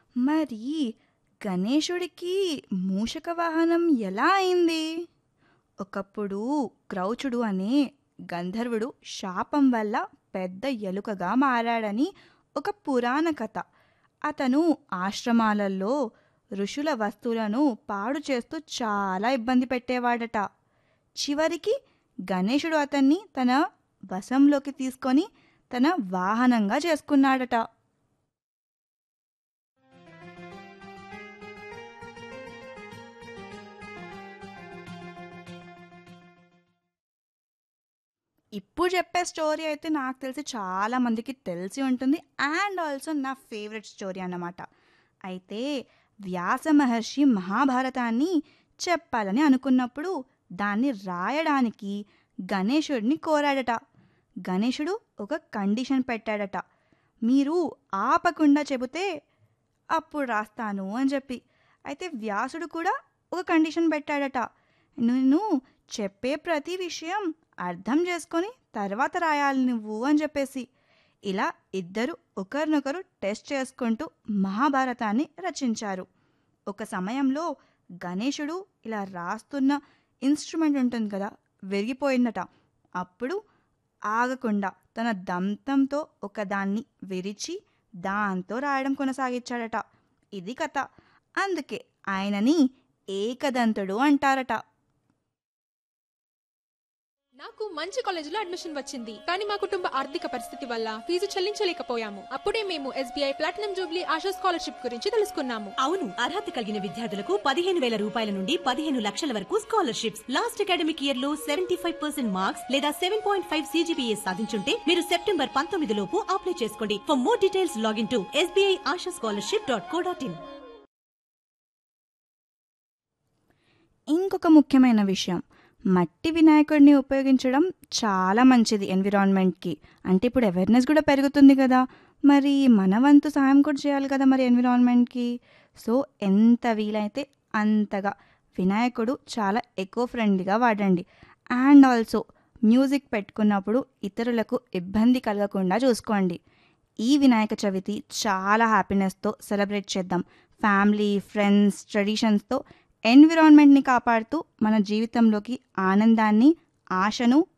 మరి గణేశుడికి మూషక వాహనం ఎలా అయింది ఒకప్పుడు క్రౌచుడు అనే గంధర్వుడు శాపం వల్ల పెద్ద ఎలుకగా మారాడని ఒక పురాణ కథ అతను ఆశ్రమాలలో ఋషుల వస్తువులను పాడు చేస్తూ చాలా ఇబ్బంది పెట్టేవాడట చివరికి గణేశుడు అతన్ని తన వశంలోకి తీసుకొని తన వాహనంగా చేసుకున్నాడట ఇప్పుడు చెప్పే స్టోరీ అయితే నాకు తెలిసి చాలా మందికి తెలిసి ఉంటుంది అండ్ ఆల్సో నా ఫేవరెట్ స్టోరీ అన్నమాట అయితే వ్యాస మహర్షి మహాభారతాన్ని చెప్పాలని అనుకున్నప్పుడు దాన్ని రాయడానికి గణేశుడిని కోరాడట గణేశుడు ఒక కండిషన్ పెట్టాడట మీరు ఆపకుండా చెబితే అప్పుడు రాస్తాను అని చెప్పి అయితే వ్యాసుడు కూడా ఒక కండిషన్ పెట్టాడట నేను చెప్పే ప్రతి విషయం అర్థం చేసుకొని తర్వాత రాయాలి నువ్వు అని చెప్పేసి ఇలా ఇద్దరు ఒకరినొకరు టెస్ట్ చేసుకుంటూ మహాభారతాన్ని రచించారు ఒక సమయంలో గణేశుడు ఇలా రాస్తున్న ఇన్స్ట్రుమెంట్ ఉంటుంది కదా విరిగిపోయిందట అప్పుడు ఆగకుండా తన దంతంతో ఒకదాన్ని విరిచి దాంతో రాయడం కొనసాగించాడట ఇది కథ అందుకే ఆయనని ఏకదంతుడు అంటారట నాకు మంచి కాలేజీలో అడ్మిషన్ వచ్చింది కానీ మా కుటుంబ ఆర్థిక పరిస్థితి వల్ల ఫీజు చెల్లించలేకపోయాము అప్పుడే మేము SBI platinum jubilee Asha scholarship గురించి తెలుసుకున్నాము అవును అర్హత కలిగిన విద్యార్థులకు పదిహేను వేల రూపాయల నుండి పదిహేను లక్షల వరకు స్కాలర్షిప్స్ లాస్ట్ అకాడమిక్ ఇయర్ లో సెవెంటీ ఫైవ్ పర్సెంట్ మార్క్స్ లేదా సెవెన్ పాయింట్ ఫైవ్ సీజీపీఏ సాధించుంటే మీరు సెప్టెంబర్ పంతొమ్మిది లోపు అప్లై చేసుకోండి for more details login to SBI Asha scholarship dot co dot in ఇంకొక ముఖ్యమైన విషయం మట్టి వినాయకుడిని ఉపయోగించడం చాలా మంచిది ఎన్విరాన్మెంట్కి అంటే ఇప్పుడు అవేర్నెస్ కూడా పెరుగుతుంది కదా మరి మన వంతు సాయం కూడా చేయాలి కదా మరి ఎన్విరాన్మెంట్కి సో ఎంత వీలైతే అంతగా వినాయకుడు చాలా ఎకో ఫ్రెండ్లీగా వాడండి అండ్ ఆల్సో మ్యూజిక్ పెట్టుకున్నప్పుడు ఇతరులకు ఇబ్బంది కలగకుండా చూసుకోండి ఈ వినాయక చవితి చాలా హ్యాపీనెస్తో సెలబ్రేట్ చేద్దాం ఫ్యామిలీ ఫ్రెండ్స్ ట్రెడిషన్స్తో ఎన్విరాన్మెంట్ని కాపాడుతూ మన జీవితంలోకి ఆనందాన్ని ఆశను